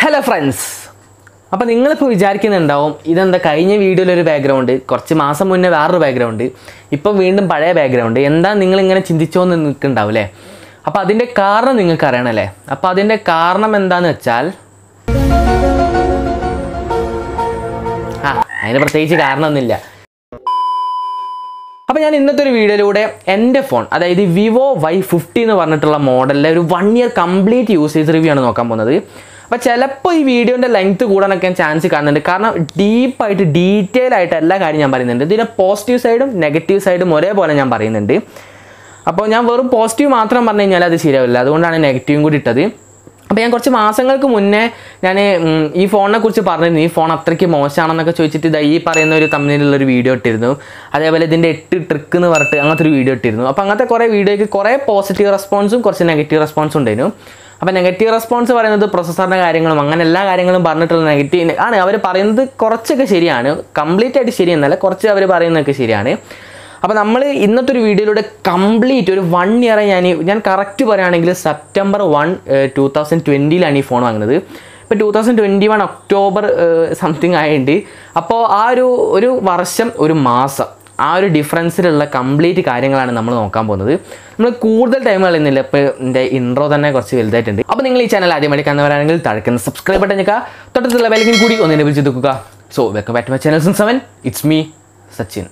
hello friends അപ്പോൾ നിങ്ങളിപ്പോൾ വിചാരിക്കുന്നുണ്ടാവും ഇതെന്താ കഴിഞ്ഞ വീഡിയോയിലൊരു ബാക്ക്ഗ്രൗണ്ട് കുറച്ച് മാസം മുന്നേ വേറൊരു ബാക്ക്ഗ്രൗണ്ട് ഇപ്പോൾ വീണ്ടും പഴയ ബാക്ക്ഗ്രൗണ്ട് എന്താ നിങ്ങളിങ്ങനെ ചിന്തിച്ചോന്ന് നിൽക്കുന്നുണ്ടാവും അല്ലേ അപ്പോൾ അതിൻ്റെ കാരണം നിങ്ങൾക്ക് അറിയണമല്ലേ അപ്പോൾ അതിൻ്റെ കാരണം എന്താണെന്ന് വെച്ചാൽ ആ അതിന് പ്രത്യേകിച്ച് കാരണമൊന്നുമില്ല അപ്പോൾ ഞാൻ ഇന്നത്തെ ഒരു വീഡിയോയിലൂടെ എൻ്റെ ഫോൺ അതായത് വിവോ വൈ ഫിഫ്റ്റി എന്ന് പറഞ്ഞിട്ടുള്ള മോഡലിലെ ഒരു one year complete usage review ആണ് നോക്കാൻ പോകുന്നത് അപ്പോൾ ചിലപ്പോൾ ഈ വീഡിയോൻ്റെ ലെങ്ത് കൂടാനൊക്കെ ചാൻസ് കാണുന്നുണ്ട് കാരണം ഡീപ്പായിട്ട് ഡീറ്റെയിൽ ആയിട്ട് എല്ലാ കാര്യം ഞാൻ പറയുന്നുണ്ട് ഇതിൻ്റെ പോസിറ്റീവ് സൈഡും നെഗറ്റീവ് സൈഡും ഒരേപോലെ ഞാൻ പറയുന്നുണ്ട് അപ്പോൾ ഞാൻ വെറും പോസിറ്റീവ് മാത്രം പറഞ്ഞു കഴിഞ്ഞാൽ അത് ശരിയാവില്ല അതുകൊണ്ടാണ് നെഗറ്റീവും കൂടി ഇട്ടത് അപ്പോൾ ഞാൻ കുറച്ച് മാസങ്ങൾക്ക് മുന്നേ ഞാൻ ഉം, ഈ ഫോണിനെ കുറിച്ച് പറഞ്ഞിരുന്നു ഈ ഫോൺ അത്രയ്ക്ക് മോശമാണെന്നൊക്കെ ചോദിച്ചിട്ട് ഇതാ ഈ പറയുന്ന ഒരു തമ്മിലുള്ള ഒരു വീഡിയോ ഇട്ടിരുന്നു അതേപോലെ ഇതിൻ്റെ എട്ട് ട്രിക്ക് എന്ന് പറഞ്ഞിട്ട് അങ്ങനത്തെ ഒരു വീഡിയോ ഇട്ടിരുന്നു അപ്പോൾ അങ്ങനത്തെ കുറേ വീഡിയോയ്ക്ക് കുറേ പോസിറ്റീവ് റെസ്പോൺസും കുറച്ച് നെഗറ്റീവ് റെസ്പോൺസും ഉണ്ടായിരുന്നു അപ്പോൾ നെഗറ്റീവ് റെസ്പോൺസ് പറയുന്നത് പ്രൊസസ്സറിൻ്റെ കാര്യങ്ങളും അങ്ങനെ എല്ലാ കാര്യങ്ങളും പറഞ്ഞിട്ടുള്ള നെഗറ്റീവ് ആണ് അവർ പറയുന്നത് കുറച്ചൊക്കെ ശരിയാണ് കംപ്ലീറ്റ് ആയിട്ട് ശരിയെന്നല്ല കുറച്ച് അവർ പറയുന്നതൊക്കെ ശരിയാണ് അപ്പോൾ നമ്മൾ ഇന്നത്തെ ഒരു വീഡിയോയിലൂടെ കംപ്ലീറ്റ് ഒരു വൺ ഇയർ ഞാൻ ഈ- ഞാൻ കറക്റ്റ് പറയുകയാണെങ്കിൽ സെപ്റ്റംബർ വൺ ടൂ തൗസൻഡ് ട്വൻറ്റിയിലാണ് ഈ ഫോൺ വാങ്ങുന്നത് ഇപ്പോൾ two thousand twenty one October something ആയിട്ടുണ്ട് അപ്പോൾ ആ ഒരു ഒരു വർഷം ഒരു മാസം ആ ഒരു ഡിഫറൻസിലുള്ള കംപ്ലീറ്റ് കാര്യങ്ങളാണ് നമ്മൾ നോക്കാൻ പോകുന്നത് നമ്മൾ കൂടുതൽ ടൈം കളയുന്നില്ല ഇപ്പോൾ എൻ്റെ ഇൻട്രോ തന്നെ കുറച്ച് വലുതായിട്ടുണ്ട് അപ്പോൾ നിങ്ങൾ ഈ ചാനൽ ആദ്യമായിട്ട് കാണുന്നവരാണെങ്കിൽ തഴക്കുന്ന സബ്സ്ക്രൈബ് ബട്ടൺ ഞെക്കുക തൊട്ടടുത്തുള്ള ബെലക്കും കൂടി ഒന്ന് വിളിച്ച് നോക്കുക so welcome back to my channel seven it's me Sachin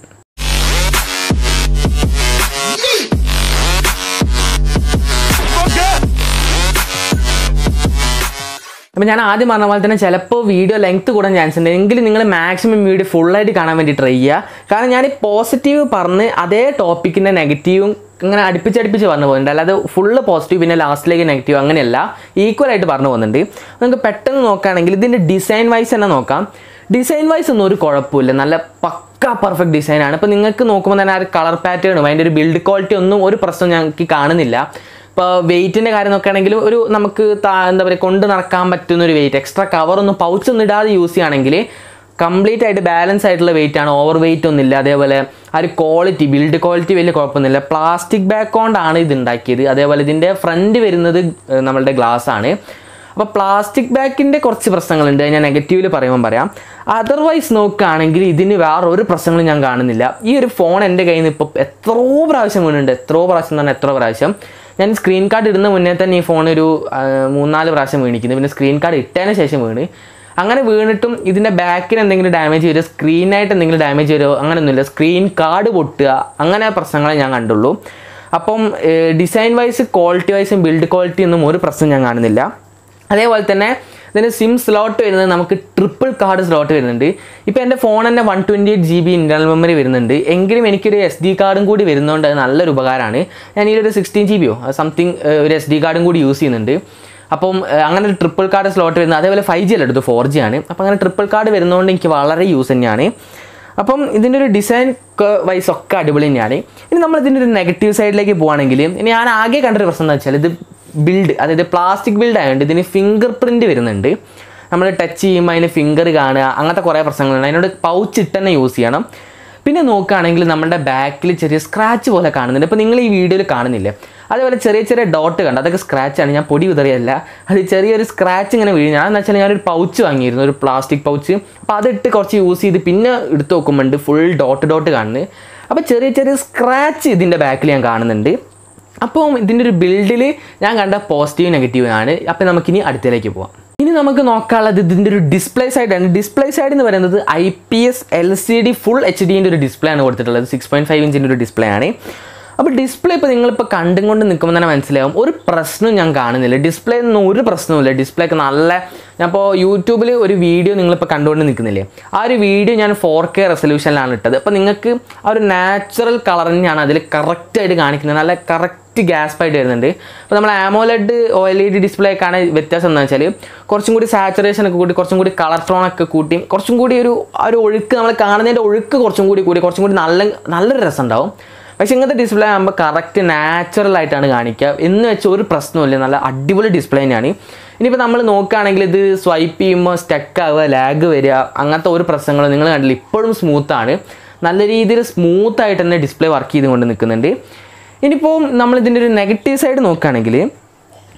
അപ്പം ഞാൻ ആദ്യം പറഞ്ഞ പോലെ തന്നെ ചിലപ്പോൾ വീഡിയോ ലെങ്ത് കൂടാൻ ചാൻസ് ഉണ്ട് എങ്കിലും നിങ്ങൾ മാക്സിമം വീഡിയോ ഫുള്ളായിട്ട് കാണാൻ വേണ്ടി ട്രൈ ചെയ്യുക കാരണം ഞാൻ പോസിറ്റീവ് പറഞ്ഞ് അതേ ടോപ്പിക്കിൻ്റെ നെഗറ്റീവും ഇങ്ങനെ അടുപ്പിച്ചടുപ്പിച്ച് പറഞ്ഞു പോകുന്നുണ്ട് അല്ലാതെ ഫുള്ള് പോസിറ്റീവ് പിന്നെ ലാസ്റ്റിലേക്ക് നെഗറ്റീവ് അങ്ങനെയല്ല ഈക്വൽ ആയിട്ട് പറഞ്ഞു പോകുന്നുണ്ട് നമുക്ക് പെട്ടെന്ന് നോക്കുകയാണെങ്കിൽ ഇതിൻ്റെ ഡിസൈൻ വൈസ് തന്നെ നോക്കാം ഡിസൈൻ വൈസ് ഒന്നും ഒരു കുഴപ്പമില്ല നല്ല പക്ക പെർഫെക്റ്റ് ഡിസൈനാണ് ഇപ്പോൾ നിങ്ങൾക്ക് നോക്കുമ്പോൾ തന്നെ ആ ഒരു കളർ പാറ്റേണും അതിൻ്റെ ഒരു ബിൽഡ് ക്വാളിറ്റി ഒന്നും ഒരു പ്രശ്നം ഞങ്ങൾക്ക് കാണുന്നില്ല ഇപ്പോൾ വെയിറ്റിൻ്റെ കാര്യം നോക്കുകയാണെങ്കിൽ ഒരു നമുക്ക് താ- എന്താ പറയുക കൊണ്ട് നടക്കാൻ പറ്റുന്ന ഒരു വെയിറ്റ് എക്സ്ട്രാ കവറൊന്നും പൗച്ചൊന്നും ഇടാതെ യൂസ് ചെയ്യുകയാണെങ്കിൽ കംപ്ലീറ്റ് ആയിട്ട് ബാലൻസ് ആയിട്ടുള്ള വെയിറ്റ് ആണ് ഓവർ വെയിറ്റ് ഒന്നുമില്ല അതേപോലെ ആ ഒരു ക്വാളിറ്റി ബിൽഡ് ക്വാളിറ്റി വലിയ കുഴപ്പമൊന്നുമില്ല പ്ലാസ്റ്റിക് ബാക്ക് കൊണ്ടാണ് ഇത് ഉണ്ടാക്കിയത് അതേപോലെ ഇതിൻ്റെ ഫ്രണ്ട് വരുന്നത് ഏഹ്, നമ്മളുടെ ഗ്ലാസ് ആണ് അപ്പോൾ പ്ലാസ്റ്റിക് ബാക്കിൻ്റെ കുറച്ച് പ്രശ്നങ്ങളുണ്ട് അത് ഞാൻ നെഗറ്റീവിൽ പറയുമ്പോൾ പറയാം അതർവൈസ് നോക്കുകയാണെങ്കിൽ ഇതിന് വേറെ ഒരു പ്രശ്നങ്ങളും ഞാൻ കാണുന്നില്ല ഈ ഒരു ഫോൺ എൻ്റെ കയ്യിൽ നിന്ന് ഇപ്പോൾ എത്രയോ പ്രാവശ്യം വീണുണ്ട് എത്രയോ പ്രാവശ്യം എന്ന് പറഞ്ഞാൽ എത്രയോ പ്രാവശ്യം ഞാൻ സ്ക്രീൻ കാർഡ് ഇടുന്ന മുന്നേ തന്നെ ഈ ഫോൺ ഒരു ആ, മൂന്നാല് പ്രാവശ്യം വീണിക്കുന്നു പിന്നെ സ്ക്രീൻ കാർഡ് ഇട്ടതിന് ശേഷം വീണ് അങ്ങനെ വീണിട്ടും ഇതിൻ്റെ ബാക്കിന് എന്തെങ്കിലും ഡാമേജ് വരുമോ സ്ക്രീനായിട്ട് എന്തെങ്കിലും ഡാമേജ് വരുമോ അങ്ങനെയൊന്നുമില്ല സ്ക്രീൻ കാർഡ് പൊട്ടുക അങ്ങനെ പ്രശ്നങ്ങളെ ഞാൻ കണ്ടുള്ളൂ അപ്പം ഡിസൈൻ വൈസ് ക്വാളിറ്റി വൈസും ബിൽഡ് ക്വാളിറ്റി ഒന്നും ഒരു പ്രശ്നം ഞാൻ കാണുന്നില്ല അതേപോലെ തന്നെ ഇതിന് സിം സ്ലോട്ട് വരുന്നത് നമുക്ക് ട്രിപ്പിൾ കാർഡ് സ്ലോട്ട് വരുന്നുണ്ട് ഇപ്പോൾ എൻ്റെ ഫോൺ തന്നെ one twenty eight G B internal memory വരുന്നുണ്ട് എങ്കിലും എനിക്കൊരു എസ് ഡി കാർഡും കൂടി വരുന്നതുകൊണ്ട് അത് നല്ലൊരു ഉപകാരമാണ് ഞാൻ ഈ ഒരു സിക്സ്റ്റീൻ ജി ബിയോ സംതിങ് ഒരു എസ് ഡി കാർഡും കൂടി യൂസ് ചെയ്യുന്നുണ്ട് അപ്പം ഏഹ്, അങ്ങനെ ഒരു ട്രിപ്പിൾ കാർഡ് സ്ലോട്ട് വരുന്നത് അതേപോലെ ഫൈവ് ജി അല്ല എടുത്തു ഫോർ ജി ആണ് അപ്പോൾ അങ്ങനെ ട്രിപ്പിൾ കാർഡ് വരുന്നതുകൊണ്ട് എനിക്ക് വളരെ യൂസ് തന്നെയാണ് അപ്പം ഇതിൻ്റെ ഒരു ഡിസൈൻ വൈസ് ഒക്കെ അടിപൊളി തന്നെയാണ് ഇനി നമ്മൾ ഇതിൻ്റെ ഒരു നെഗറ്റീവ് സൈഡിലേക്ക് പോവുകയാണെങ്കിൽ ഇനി ഞാൻ ആകെ കണ്ടൊരു പ്രശ്നം എന്താ വെച്ചാൽ ഇത് ബിൽഡ് അതായത് പ്ലാസ്റ്റിക് ബിൽഡ് ആയതുകൊണ്ട് ഇതിന് ഫിംഗർ പ്രിൻറ്റ് വരുന്നുണ്ട് നമ്മൾ ടച്ച് ചെയ്യുമ്പോൾ അതിന് ഫിംഗർ കാണുക അങ്ങനത്തെ കുറേ പ്രശ്നങ്ങളുണ്ട് അതിനോട് പൗച്ച് ഇട്ട് തന്നെ യൂസ് ചെയ്യണം പിന്നെ നോക്കുകയാണെങ്കിൽ നമ്മുടെ ബാക്കിൽ ചെറിയ സ്ക്രാച്ച് പോലെ കാണുന്നുണ്ട് ഇപ്പോൾ നിങ്ങൾ ഈ വീഡിയോയിൽ കാണുന്നില്ലേ അതേപോലെ ചെറിയ ചെറിയ ഡോട്ട് കണ്ട് അതൊക്കെ സ്ക്രാച്ചാണ് ഞാൻ പൊടി വിതറിയല്ല അത് ചെറിയൊരു സ്ക്രാച്ച് ഇങ്ങനെ വീഴും ഞാൻ എന്ന് വെച്ചാൽ ഞാനൊരു പൗച്ച് വാങ്ങിയിരുന്നു ഒരു പ്ലാസ്റ്റിക് പൗച്ച് അപ്പോൾ അതിട്ട് കുറച്ച് യൂസ് ചെയ്ത് പിന്നെ എടുത്ത് നോക്കുമ്പോണ്ട് ഫുൾ ഡോട്ട് ഡോട്ട് കാണുന്നത് അപ്പോൾ ചെറിയ ചെറിയ സ്ക്രാച്ച് ഇതിൻ്റെ ബാക്കിൽ ഞാൻ കാണുന്നുണ്ട് അപ്പോൾ ഇതിൻ്റെ ഒരു ബിൽഡിൽ ഞാൻ കണ്ട പോസിറ്റീവ് നെഗറ്റീവ് ആണ് അപ്പോൾ നമുക്കിനി അടുത്തതിലേക്ക് പോവാം ഇനി നമുക്ക് നോക്കാനുള്ളത് ഇതിൻ്റെ ഒരു ഡിസ്പ്ലേ സൈഡാണ് ഡിസ്പ്ലേ സൈഡ് എന്ന് പറയുന്നത് I P S L C D full H ഡിൻ്റെ ഒരു ഡിസ്പ്ലേ ആണ് കൊടുത്തിട്ടുള്ളത് സിക്സ് പോയിൻറ്റ് ഫൈവ് ഇഞ്ചിൻ്റെ ഒരു ഡിസ്പ്ലേ ആണ് അപ്പോൾ ഡിസ്പ്ലേ ഇപ്പോൾ നിങ്ങളിപ്പോൾ കണ്ടും കൊണ്ട് നിൽക്കുമ്പോൾ തന്നെ മനസ്സിലാവും ഒരു പ്രശ്നവും ഞാൻ കാണുന്നില്ല ഡിസ്പ്ലേ ഒന്നും ഒരു പ്രശ്നവുമില്ല ഡിസ്പ്ലേ ഒക്കെ നല്ല ഞാൻ ഇപ്പോൾ യൂട്യൂബിൽ ഒരു വീഡിയോ നിങ്ങളിപ്പോൾ കണ്ടുകൊണ്ട് നിൽക്കുന്നില്ലേ ആ ഒരു വീഡിയോ ഞാൻ ഫോർ കെ റെസൊല്യൂഷനിലാണ് ഇട്ടത് അപ്പോൾ നിങ്ങൾക്ക് ആ ഒരു നാച്ചുറൽ കളർ തന്നെയാണ് അതിൽ കറക്റ്റായിട്ട് കാണിക്കുന്നത് നല്ല കറക്റ്റ് ഗ്യാസ് ആയിട്ട് വരുന്നുണ്ട് അപ്പോൾ നമ്മൾ AMOLED O L E D display ഒക്കെയാണ് വ്യത്യാസം എന്ന് വെച്ചാൽ കുറച്ചും കൂടി സാച്ചുറേഷൻ ഒക്കെ കൂട്ടി കുറച്ചും കൂടി കളർ ടോൺ ഒക്കെ കൂട്ടി കുറച്ചും കൂടി ഒരു ആ ഒരു ഒഴുക്ക് നമ്മൾ കാണുന്നതിൻ്റെ ഒഴുക്ക് കുറച്ചും കൂടി കൂടി കുറച്ചും കൂടി നല്ല നല്ലൊരു രസം ഉണ്ടാവും പക്ഷേ ഇങ്ങനത്തെ ഡിസ്പ്ലേ ആകുമ്പോൾ കറക്റ്റ് നാച്ചുറൽ ആയിട്ടാണ് കാണിക്കുക എന്ന് വെച്ചാൽ ഒരു പ്രശ്നമില്ല നല്ല അടിപൊളി ഡിസ്പ്ലേ തന്നെയാണ് ഇനിയിപ്പോൾ നമ്മൾ നോക്കുകയാണെങ്കിൽ ഇത് സ്വൈപ്പ് ചെയ്യുമ്പോൾ സ്റ്റക്ക് ആവുക ലാഗ് വരിക അങ്ങനത്തെ ഒരു പ്രശ്നങ്ങളും നിങ്ങൾ കണ്ടില്ല ഇപ്പോഴും സ്മൂത്താണ് നല്ല രീതിയിൽ സ്മൂത്ത് ആയിട്ട് തന്നെ ഡിസ്പ്ലേ വർക്ക് ചെയ്തുകൊണ്ട് നിൽക്കുന്നുണ്ട് ഇനിയിപ്പോൾ നമ്മൾ ഇതിൻ്റെ ഒരു നെഗറ്റീവ് സൈഡ് നോക്കുകയാണെങ്കിൽ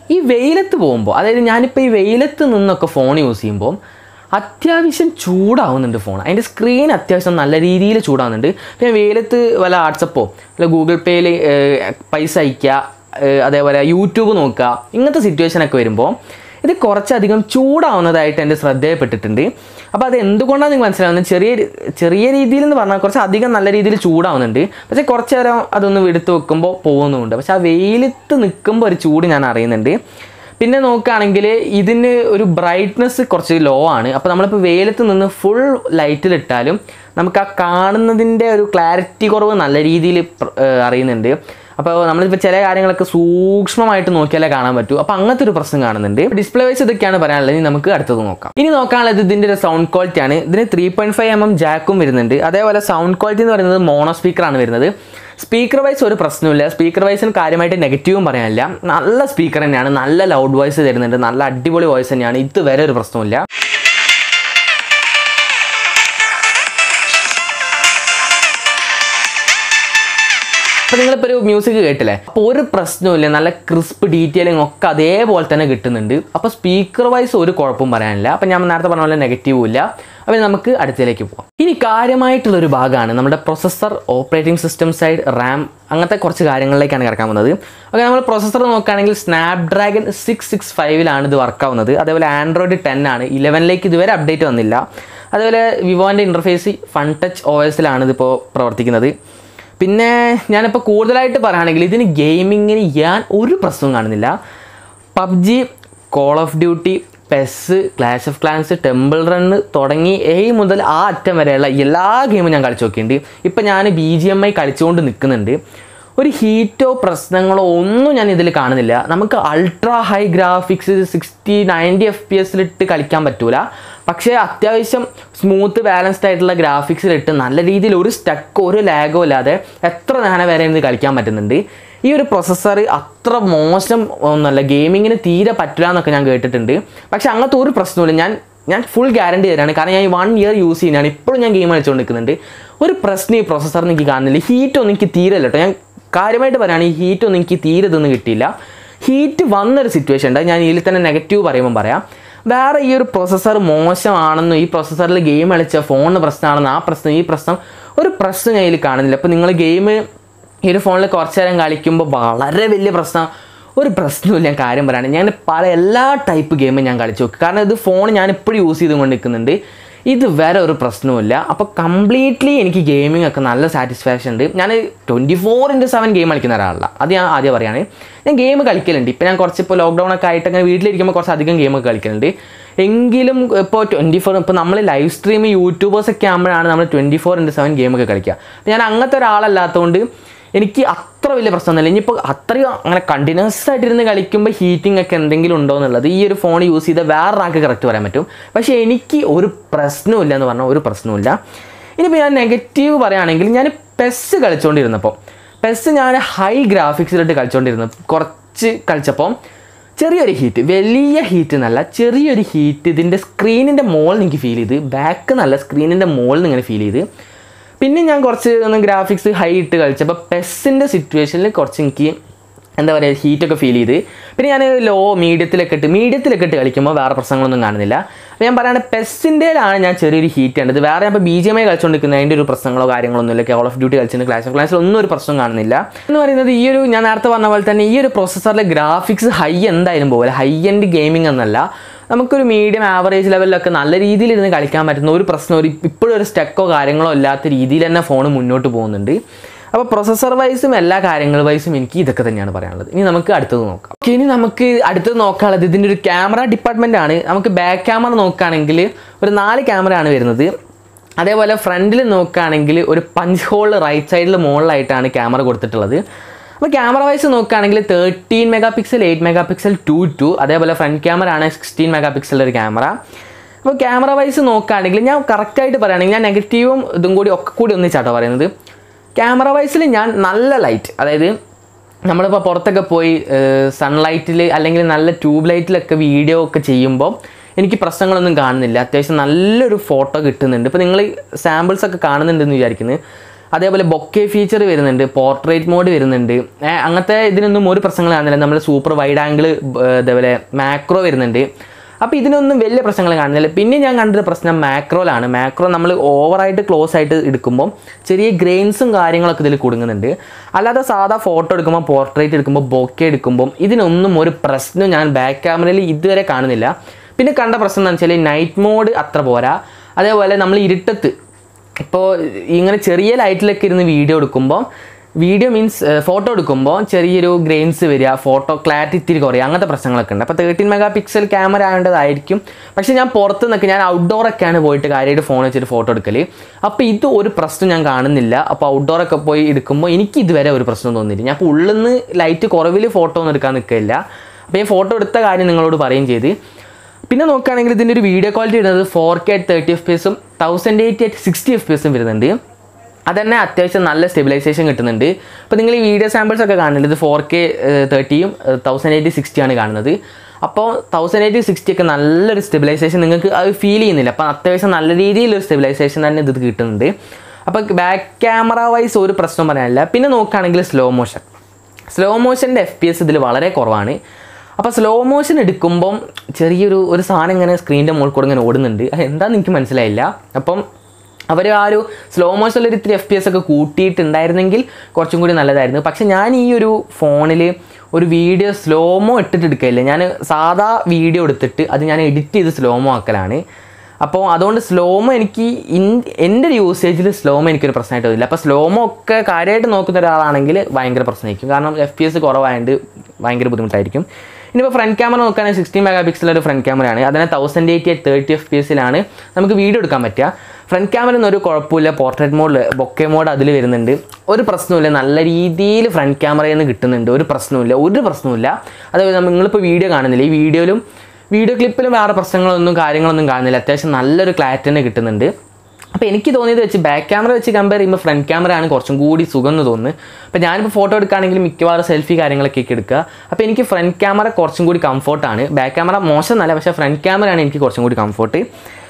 ഈ വെയിലത്ത് പോകുമ്പോൾ അതായത് ഞാനിപ്പോൾ ഈ വെയിലത്ത് നിന്നൊക്കെ ഫോൺ യൂസ് ചെയ്യുമ്പോൾ അത്യാവശ്യം ചൂടാവുന്നുണ്ട് ഫോൺ അതിൻ്റെ സ്ക്രീൻ അത്യാവശ്യം നല്ല രീതിയിൽ ചൂടാവുന്നുണ്ട് പിന്നെ വെയിലത്ത് വല്ല വാട്സപ്പോ അല്ല ഗൂഗിൾ പേയിൽ പൈസ അയക്കുക ഏഹ് അതേപോലെ യൂട്യൂബ് നോക്കുക ഇങ്ങനത്തെ സിറ്റുവേഷനൊക്കെ വരുമ്പോൾ ഇത് കുറച്ചധികം ചൂടാവുന്നതായിട്ട് എൻ്റെ ശ്രദ്ധയിൽപ്പെട്ടിട്ടുണ്ട് അപ്പോൾ അത് എന്തുകൊണ്ടാണ് നിങ്ങൾക്ക് മനസ്സിലാവുന്നത് ചെറിയ രീ- ചെറിയ രീതിയിൽ എന്ന് പറഞ്ഞാൽ കുറച്ച് അധികം നല്ല രീതിയിൽ ചൂടാവുന്നുണ്ട് പക്ഷേ കുറച്ച് നേരം അതൊന്ന് എടുത്ത് വെക്കുമ്പോൾ പോകുന്നുമുണ്ട് പക്ഷേ ആ വെയിലത്ത് നിൽക്കുമ്പോൾ ഒരു ചൂട് ഞാൻ അറിയുന്നുണ്ട് പിന്നെ നോക്കുകയാണെങ്കിൽ ഇതിന് ഒരു ബ്രൈറ്റ്നെസ് കുറച്ച് ലോ ആണ് അപ്പോൾ നമ്മളിപ്പോൾ വെയിലത്ത് നിന്ന് ഫുൾ ലൈറ്റിലിട്ടാലും നമുക്ക് ആ കാണുന്നതിൻ്റെ ഒരു ക്ലാരിറ്റി കുറവ് നല്ല രീതിയിൽ പ്ര- ഏഹ് അറിയുന്നുണ്ട് അപ്പോൾ നമ്മളിപ്പോൾ ചില കാര്യങ്ങളൊക്കെ സൂക്ഷ്മമായിട്ട് നോക്കിയാലേ കാണാൻ പറ്റൂ അപ്പോൾ അങ്ങനത്തെ ഒരു പ്രശ്നം കാണുന്നുണ്ട് ഡിസ്പ്ലേ വൈസ് ഇതൊക്കെയാണ് പറയാനുള്ളത് ഇനി നമുക്ക് അടുത്തത് നോക്കാം ഇനി നോക്കാനുള്ളത് ഇതിൻ്റെ ഒരു സൗണ്ട് ക്വാളിറ്റി ആണ് ഇതിന് three point five M M ജാക്കും വരുന്നുണ്ട് അതേപോലെ സൗണ്ട് ക്വാളിറ്റി എന്ന് പറയുന്നത് മോണോ സ്പീക്കറാണ് വരുന്നത് സ്പീക്കർ വൈസ് ഒരു പ്രശ്നമില്ല സ്പീക്കർ വൈസിന് കാര്യമായിട്ട് നെഗറ്റീവും പറയാനില്ല നല്ല സ്പീക്കർ തന്നെയാണ് നല്ല ലൗഡ് വോയിസ് തരുന്നുണ്ട് നല്ല അടിപൊളി വോയിസ് തന്നെയാണ് ഇതുവരെ ഒരു പ്രശ്നമില്ല അപ്പോൾ നിങ്ങളിപ്പോൾ ഒരു മ്യൂസിക് കേട്ടില്ലേ അപ്പോൾ ഒരു പ്രശ്നവുമില്ല നല്ല ക്രിസ്പ് ഡീറ്റെയിലിംഗ് ഒക്കെ അതേപോലെ തന്നെ കിട്ടുന്നുണ്ട് അപ്പോൾ സ്പീക്കർ വൈസ് ഒരു കുഴപ്പവും പറയാനില്ല അപ്പോൾ ഞാൻ നേരത്തെ പറഞ്ഞ പോലെ നെഗറ്റീവും ഇല്ല അപ്പോൾ നമുക്ക് അടുത്തതിലേക്ക് പോകാം ഇനി കാര്യമായിട്ടുള്ളൊരു ഭാഗമാണ് നമ്മുടെ processor operating system side RAM അങ്ങനത്തെ കുറച്ച് കാര്യങ്ങളിലേക്കാണ് കിടക്കാൻ പോകുന്നത് ഓക്കെ നമ്മൾ പ്രൊസസ്സർ നോക്കുകയാണെങ്കിൽ സ്നാപ്ഡ്രാഗൺ സിക്സ് സിക്സ് ഫൈവിലാണ് ഇത് വർക്ക് ആവുന്നത് അതേപോലെ ആൻഡ്രോയിഡ് ടെൻ ആണ് ഇലവനിലേക്ക് ഇതുവരെ അപ്ഡേറ്റ് വന്നില്ല അതേപോലെ വിവോൻ്റെ ഇൻ്റർഫേസ് ഫൺ ടച്ച് ഒ എസിലാണ് ഇതിപ്പോൾ പ്രവർത്തിക്കുന്നത് പിന്നെ ഞാനിപ്പോൾ കൂടുതലായിട്ട് പറയുകയാണെങ്കിൽ ഇതിന് ഗെയിമിങ്ങിന് ഞാൻ ഒരു പ്രശ്നവും കാണുന്നില്ല PUBG Call of Duty PES Clash of Clans Temple Run തുടങ്ങി എ മുതൽ ആ അറ്റം വരെയുള്ള എല്ലാ ഗെയിമും ഞാൻ കളിച്ചു നോക്കിയിട്ടുണ്ട് ഇപ്പം ഞാൻ ബി ജി എം ഐ കളിച്ചുകൊണ്ട് നിൽക്കുന്നുണ്ട് ഒരു ഹീറ്റോ പ്രശ്നങ്ങളോ ഒന്നും ഞാൻ ഇതിൽ കാണുന്നില്ല നമുക്ക് ultra high graphics sixty ninety F P എസിലിട്ട് കളിക്കാൻ പറ്റൂല പക്ഷേ അത്യാവശ്യം സ്മൂത്ത് ബാലൻസ്ഡ് ആയിട്ടുള്ള ഗ്രാഫിക്സിലിട്ട് നല്ല രീതിയിൽ ഒരു സ്റ്റക്കോ ഒരു ലാഗോ ഇല്ലാതെ എത്ര നേരം വരെ ഇത് കളിക്കാൻ പറ്റുന്നുണ്ട് ഈ ഒരു പ്രൊസസ്സർ അത്ര മോശം ഒന്നുമല്ല ഗെയിമിങ്ങിന് തീരെ പറ്റില്ല എന്നൊക്കെ ഞാൻ കേട്ടിട്ടുണ്ട് പക്ഷേ അങ്ങനത്തെ ഒരു പ്രശ്നമില്ല ഞാൻ ഞാൻ ഫുൾ ഗ്യാരണ്ടി തരാണ് കാരണം ഞാൻ ഈ വൺ ഇയർ യൂസ് ചെയ്യുന്നതാണ് ഇപ്പോഴും ഞാൻ ഗെയിം കളിച്ചുകൊണ്ട് നിൽക്കുന്നുണ്ട് ഒരു പ്രശ്നം ഈ പ്രൊസസ്സറിന് എനിക്ക് കാണുന്നില്ല ഹീറ്റ് ഒന്നും എനിക്ക് തീരെ ഇല്ല കേട്ടോ ഞാൻ കാര്യമായിട്ട് പറയുകയാണ് ഈ ഹീറ്റ് ഒന്നും എനിക്ക് തീരെ ഇതൊന്നും കിട്ടിയില്ല ഹീറ്റ് വന്നൊരു സിറ്റുവേഷൻ ഉണ്ട് ഞാൻ ഇതിൽ തന്നെ നെഗറ്റീവ് പറയുമ്പോൾ പറയാം വേറെ ഈ ഒരു പ്രൊസസ്സർ മോശമാണെന്നും ഈ പ്രൊസസ്സറിൽ ഗെയിം കളിച്ച ഫോണിന് പ്രശ്നമാണെന്ന് ആ പ്രശ്നം ഈ പ്രശ്നം ഒരു പ്രശ്നം ഞാൻ ഇതിൽ കാണുന്നില്ല അപ്പോൾ നിങ്ങൾ ഗെയിം ഈ ഒരു ഫോണിൽ കുറച്ച് നേരം കളിക്കുമ്പോൾ വളരെ വലിയ പ്രശ്നം ഒരു പ്രശ്നമില്ല ഞാൻ കാര്യം പറയുകയാണ് ഞാൻ പല എല്ലാ ടൈപ്പ് ഗെയിമും ഞാൻ കളിച്ചു നോക്കി കാരണം ഇത് ഫോൺ ഞാൻ ഇപ്പോഴും യൂസ് ചെയ്തുകൊണ്ട് നിൽക്കുന്നുണ്ട് ഇത് വേറെ ഒരു പ്രശ്നവുമില്ല അപ്പോൾ കംപ്ലീറ്റ്ലി എനിക്ക് ഗെയിമിംഗ് ഒക്കെ നല്ല സാറ്റിസ്ഫാക്ഷൻ ഉണ്ട് ഞാൻ twenty four into seven game കളിക്കുന്ന ഒരാളല്ല അത് ഞാൻ ആദ്യം പറയുകയാണ് ഞാൻ ഗെയിം കളിക്കലുണ്ട് ഇപ്പോൾ ഞാൻ കുറച്ച് ഇപ്പോൾ ലോക്ക്ഡൗൺ ഒക്കെ ആയിട്ട് അങ്ങനെ വീട്ടിലിരിക്കുമ്പോൾ കുറച്ച് അധികം ഗെയിമൊക്കെ കളിക്കലുണ്ട് എങ്കിലും ഇപ്പോൾ ട്വൻറ്റി ഫോർ ഇപ്പോൾ നമ്മൾ ലൈവ് സ്ട്രീം യൂട്യൂബേഴ്സ് ഒക്കെ ആകുമ്പോഴാണ് നമ്മൾ ട്വൻറ്റി ഫോർ ഇൻറ്റു സെവൻ ഗെയിമൊക്കെ കളിക്കുക അപ്പോൾ ഞാൻ അങ്ങനത്തെ ഒരാളല്ലാത്തതുകൊണ്ട് എനിക്ക് അത്ര വലിയ പ്രശ്നമൊന്നുമില്ല ഇനിയിപ്പോൾ അത്രയും അങ്ങനെ കണ്ടിന്യൂസ് ആയിട്ടിരുന്ന് കളിക്കുമ്പോൾ ഹീറ്റിംഗ് ഒക്കെ എന്തെങ്കിലും ഉണ്ടോ എന്നുള്ളത് ഈ ഒരു ഫോൺ യൂസ് ചെയ്ത വേറൊരാൾക്ക് കറക്റ്റ് പറയാൻ പറ്റും പക്ഷേ എനിക്ക് ഒരു പ്രശ്നമില്ല എന്ന് പറഞ്ഞാൽ ഒരു പ്രശ്നമില്ല ഇനിയിപ്പോൾ ഞാൻ നെഗറ്റീവ് പറയുകയാണെങ്കിൽ ഞാൻ പെസ് കളിച്ചുകൊണ്ടിരുന്നപ്പോൾ പെസ് ഞാൻ ഹൈ ഗ്രാഫിക്സിലിട്ട് കളിച്ചുകൊണ്ടിരുന്നു കുറച്ച് കളിച്ചപ്പോൾ ചെറിയൊരു ഹീറ്റ് വലിയ ഹീറ്റ് എന്നല്ല ചെറിയൊരു ഹീറ്റ് ഇതിൻ്റെ സ്ക്രീനിൻ്റെ മുകളിൽ എനിക്ക് ഫീൽ ചെയ്ത് ബാക്ക് നല്ല സ്ക്രീനിൻ്റെ മുകളിൽ നിന്ന് ഇങ്ങനെ ഫീൽ ചെയ്ത് പിന്നെ ഞാൻ കുറച്ച് ഒന്ന് ഗ്രാഫിക്സ് ഹൈ ഇട്ട് കളിച്ചപ്പോൾ പെസ്സിൻ്റെ സിറ്റുവേഷനിൽ കുറച്ച് എനിക്ക് എന്താ പറയുക ഹീറ്റൊക്കെ ഫീൽ ചെയ്ത് പിന്നെ ഞാൻ ലോ മീഡിയത്തിലൊക്കെ ഇട്ട് മീഡിയത്തിലൊക്കെ ഇട്ട് കളിക്കുമ്പോൾ വേറെ പ്രശ്നങ്ങളൊന്നും കാണുന്നില്ല അപ്പോൾ ഞാൻ പറയുകയാണെങ്കിൽ പെസ്സിൻ്റെയിലാണ് ഞാൻ ചെറിയൊരു ഹീറ്റ് കണ്ടത് വേറെ ഇപ്പോൾ ബി ജി എം ഐ കളിച്ചുകൊണ്ടിരിക്കുന്ന അതിൻ്റെ ഒരു പ്രശ്നങ്ങളോ കാര്യങ്ങളോ ഇല്ല കോൾ ഓഫ് ഡ്യൂട്ടി കളിച്ചിട്ടുണ്ട് ക്ലാസ് ഓഫ് ക്ലാസ്സിൽ ഒന്നും ഒരു പ്രശ്നം കാണുന്നില്ല എന്ന് പറയുന്നത് ഈ ഒരു ഞാൻ നേരത്തെ പറഞ്ഞ പോലെ തന്നെ ഈ ഒരു പ്രോസസ്സറിലെ ഗ്രാഫിക്സ് ഹൈ എന്തായാലും പോകില്ല ഹൈ എൻഡ് ഗെയിമിംഗ് എന്നല്ല നമുക്കൊരു മീഡിയം ആവറേജ് ലെവലിലൊക്കെ നല്ല രീതിയിൽ ഇരുന്ന് കളിക്കാൻ പറ്റുന്ന ഒരു പ്രശ്നം ഒരു ഇപ്പോഴും ഒരു സ്റ്റക്കോ കാര്യങ്ങളോ ഇല്ലാത്ത രീതിയിൽ തന്നെ ഫോൺ മുന്നോട്ട് പോകുന്നുണ്ട് അപ്പോൾ പ്രൊസസ്സർ വൈസും എല്ലാ കാര്യങ്ങൾ വൈസും എനിക്ക് ഇതൊക്കെ തന്നെയാണ് പറയാനുള്ളത് ഇനി നമുക്ക് അടുത്തത് നോക്കാം Okay, ഇനി നമുക്ക് അടുത്തത് നോക്കാനുള്ളത് ഇതിൻ്റെ ഒരു ക്യാമറ ഡിപ്പാർട്ട്മെൻ്റ് ആണ് നമുക്ക് ബാക്ക് ക്യാമറ നോക്കുകയാണെങ്കിൽ ഒരു നാല് ക്യാമറ ആണ് വരുന്നത് അതേപോലെ ഫ്രണ്ടിൽ നോക്കുകയാണെങ്കിൽ ഒരു പഞ്ച് ഹോൾ റൈറ്റ് സൈഡിൽ മുകളിലായിട്ടാണ് ക്യാമറ കൊടുത്തിട്ടുള്ളത് അപ്പോൾ ക്യാമറ വൈസ് നോക്കുകയാണെങ്കിൽ thirteen mega pixel eight mega pixel two two അതേപോലെ ഫ്രണ്ട് ക്യാമറ ആണ് സിക്സ്റ്റീൻ മെഗാ പിക്സലിൻ്റെ ഒരു ക്യാമറ അപ്പോൾ ക്യാമറ വൈസ് നോക്കുകയാണെങ്കിൽ ഞാൻ കറക്റ്റായിട്ട് പറയുകയാണെങ്കിൽ ഞാൻ നെഗറ്റീവും ഇതും കൂടി ഒക്കെ കൂടി ഒന്നിച്ചാട്ടോ പറയുന്നത് ക്യാമറ വൈസിൽ ഞാൻ നല്ല ലൈറ്റ് അതായത് നമ്മളിപ്പോൾ പുറത്തൊക്കെ പോയി സൺലൈറ്റിൽ അല്ലെങ്കിൽ നല്ല ട്യൂബ് ലൈറ്റിലൊക്കെ വീഡിയോ ഒക്കെ ചെയ്യുമ്പോൾ എനിക്ക് പ്രശ്നങ്ങളൊന്നും കാണുന്നില്ല അത്യാവശ്യം നല്ലൊരു ഫോട്ടോ കിട്ടുന്നുണ്ട് ഇപ്പോൾ നിങ്ങൾ സാമ്പിൾസ് ഒക്കെ കാണുന്നുണ്ടെന്ന് വിചാരിക്കുന്നത് അതേപോലെ ബൊക്കെ ഫീച്ചർ വരുന്നുണ്ട് പോർട്രേറ്റ് മോഡ് വരുന്നുണ്ട് ഏ, അങ്ങനത്തെ ഇതിനൊന്നും ഒരു പ്രശ്നങ്ങൾ കാണുന്നില്ല നമ്മൾ സൂപ്പർ വൈഡ് ആംഗിൾ അതേപോലെ മാക്രോ വരുന്നുണ്ട് അപ്പോൾ ഇതിനൊന്നും വലിയ പ്രശ്നങ്ങൾ കാണുന്നില്ല പിന്നെ ഞാൻ കണ്ടൊരു പ്രശ്നം മാക്രോയിലാണ് മാക്രോ നമ്മൾ ഓവറായിട്ട് ക്ലോസ് ആയിട്ട് എടുക്കുമ്പോൾ ചെറിയ ഗ്രെയിൻസും കാര്യങ്ങളൊക്കെ ഇതിൽ കുടുങ്ങുന്നുണ്ട് അല്ലാതെ സാധാ ഫോട്ടോ എടുക്കുമ്പോൾ പോർട്രേറ്റ് എടുക്കുമ്പോൾ ബൊക്കെ എടുക്കുമ്പോൾ ഇതിനൊന്നും ഒരു പ്രശ്നം ഞാൻ ബാക്ക് ക്യാമറയിൽ ഇതുവരെ കാണുന്നില്ല പിന്നെ കണ്ട പ്രശ്നം എന്ന് വെച്ചാൽ നൈറ്റ് മോഡ് അത്ര പോരാ അതേപോലെ നമ്മൾ ഇരുട്ടത്ത് ഇപ്പോൾ ഇങ്ങനെ ചെറിയ ലൈറ്റിലൊക്കെ ഇരുന്ന് വീഡിയോ എടുക്കുമ്പോൾ വീഡിയോ മീൻസ് ഫോട്ടോ എടുക്കുമ്പോൾ ചെറിയൊരു ഗ്രെയിൻസ് വരിക ഫോട്ടോ ക്ലാരിറ്റി ഇത്തിരി കുറയുക അങ്ങനത്തെ പ്രശ്നങ്ങളൊക്കെ ഉണ്ട് അപ്പോൾ തേർട്ടീൻ മെഗാ പിക്സൽ ക്യാമറ ആയതുകൊണ്ടായിരിക്കും പക്ഷേ ഞാൻ പുറത്ത് നിന്നൊക്കെ ഞാൻ ഔട്ട്ഡോറൊക്കെയാണ് പോയിട്ട് കാര്യമായിട്ട് ഫോൺ വെച്ചിട്ട് ഫോട്ടോ എടുക്കൽ അപ്പോൾ ഇത് ഒരു പ്രശ്നം ഞാൻ കാണുന്നില്ല അപ്പോൾ ഔട്ട്ഡോറൊക്കെ പോയി എടുക്കുമ്പോൾ എനിക്ക് ഇതുവരെ ഒരു പ്രശ്നം തോന്നിയില്ല ഞാൻ ഇപ്പോൾ ഉള്ളിൽ നിന്ന് ലൈറ്റ് കുറവിൽ ഫോട്ടോ ഒന്നും എടുക്കാൻ നിൽക്കില്ല അപ്പോൾ ഞാൻ ഫോട്ടോ എടുത്ത കാര്യം നിങ്ങളോട് പറയുകയും ചെയ്ത് പിന്നെ നോക്കുകയാണെങ്കിൽ ഇതിൻ്റെ ഒരു വീഡിയോ ക്വാളിറ്റി വരുന്നത് four K at thirty F P എസും thousand eighty at sixty F P എസും വരുന്നുണ്ട് അതന്നെ അത്യാവശ്യം നല്ല സ്റ്റെബിലൈസേഷൻ കിട്ടുന്നുണ്ട് അപ്പോൾ നിങ്ങൾ ഈ വീഡിയോ സാമ്പിൾസ് ഒക്കെ കാണുന്നുണ്ട് ഇത് ഫോർ കെ തേർട്ടിയും തൗസൻഡ് എയ്റ്റി സിക്സ്റ്റിയാണ് കാണുന്നത് അപ്പോൾ തൗസൻഡ് എയ്റ്റി സിക്സ്റ്റി ഒക്കെ നല്ലൊരു സ്റ്റെബിലൈസേഷൻ നിങ്ങൾക്ക് അത് ഫീൽ ചെയ്യുന്നില്ല അപ്പോൾ അത്യാവശ്യം നല്ല രീതിയിലൊരു സ്റ്റെബിലൈസേഷൻ തന്നെ ഇത് കിട്ടുന്നുണ്ട് അപ്പോൾ ബാക്ക് ക്യാമറ വൈസ് ഒരു പ്രശ്നം പറയാനില്ല പിന്നെ നോക്കുകയാണെങ്കിൽ സ്ലോ മോഷൻ സ്ലോ മോഷൻ്റെ എഫ് പി എസ് ഇതിൽ വളരെ കുറവാണ് അപ്പോൾ സ്ലോ മോഷൻ എടുക്കുമ്പം ചെറിയൊരു ഒരു സാധനം ഇങ്ങനെ സ്ക്രീനിൻ്റെ മുകളിൽ കൂടെ ഇങ്ങനെ ഓടുന്നുണ്ട് അത് എന്താണെന്ന് എനിക്ക് മനസ്സിലായില്ല അപ്പം അവർ ആ ഒരു സ്ലോ മോഷനിൽ ഒരു ഇത്തിരി എഫ് പി എസ് ഒക്കെ കൂട്ടിയിട്ടുണ്ടായിരുന്നെങ്കിൽ കുറച്ചും കൂടി നല്ലതായിരുന്നു പക്ഷെ ഞാൻ ഈ ഒരു ഫോണിൽ ഒരു വീഡിയോ സ്ലോമോ ഇട്ടിട്ട് എടുക്കില്ല ഞാൻ സാധാ വീഡിയോ എടുത്തിട്ട് അത് ഞാൻ എഡിറ്റ് ചെയ്ത് സ്ലോമോ ആക്കലാണ് അപ്പോൾ അതുകൊണ്ട് സ്ലോമോ എനിക്ക് ഇൻ എൻ്റെ ഒരു യൂസേജിൽ സ്ലോമോ എനിക്കൊരു പ്രശ്നമായിട്ട് വരില്ല അപ്പോൾ സ്ലോമോ ഒക്കെ കാര്യമായിട്ട് നോക്കുന്ന ഒരാളാണെങ്കിൽ ഭയങ്കര പ്രശ്നമായിരിക്കും കാരണം എഫ് പി എസ് കുറവായതുകൊണ്ട് ഭയങ്കര ബുദ്ധിമുട്ടായിരിക്കും ഇനിയിപ്പോൾ ഫ്രണ്ട് ക്യാമറ നോക്കുകയാണെങ്കിൽ സിക്സ്റ്റീൻ മെഗാ പിക്സൽ ഒരു ഫ്രണ്ട് ക്യാമറയാണ് അതിനെ thousand eighty at thirty F P എസിലാണ് നമുക്ക് വീഡിയോ എടുക്കാൻ പറ്റുക ഫ്രണ്ട് ക്യാമറ ഒരു കുഴപ്പമില്ല പോർട്രേറ്റ് മോഡിൽ ബൊക്കെ മോഡ് അതിൽ വരുന്നുണ്ട് ഒരു പ്രശ്നമില്ല നല്ല രീതിയിൽ ഫ്രണ്ട് ക്യാമറയിൽ നിന്ന് കിട്ടുന്നുണ്ട് ഒരു പ്രശ്നമില്ല ഒരു പ്രശ്നമില്ല അതേപോലെ നിങ്ങളിപ്പോൾ വീഡിയോ കാണുന്നില്ല ഈ വീഡിയോയിലും വീഡിയോ ക്ലിപ്പിലും വേറെ പ്രശ്നങ്ങളൊന്നും കാര്യങ്ങളൊന്നും കാണുന്നില്ല അത്യാവശ്യം നല്ലൊരു ക്ലാരിറ്റി തന്നെ കിട്ടുന്നുണ്ട് അപ്പോൾ എനിക്ക് തോന്നിയത് വെച്ച് ബാക്ക് ക്യാമറ വെച്ച് കമ്പയർ ചെയ്യുമ്പോൾ ഫ്രണ്ട് ക്യാമറ ആണ് കുറച്ചും കൂടി സുഖം എന്ന് തോന്നുന്നു അപ്പോൾ ഞാനിപ്പോൾ ഫോട്ടോ എടുക്കുകയാണെങ്കിൽ മിക്കവാറും സെൽഫി കാര്യങ്ങളൊക്കെ ഒക്കെ എടുക്കുക അപ്പോൾ എനിക്ക് ഫ്രണ്ട് ക്യാമറ കുറച്ചും കൂടി കംഫോർട്ടാണ് ബാക്ക് ക്യാമറ മോശം എന്നല്ല പക്ഷേ ഫ്രണ്ട് ക്യാമറയാണ് എനിക്ക് കുറച്ചും കൂടി കംഫോർട്ട്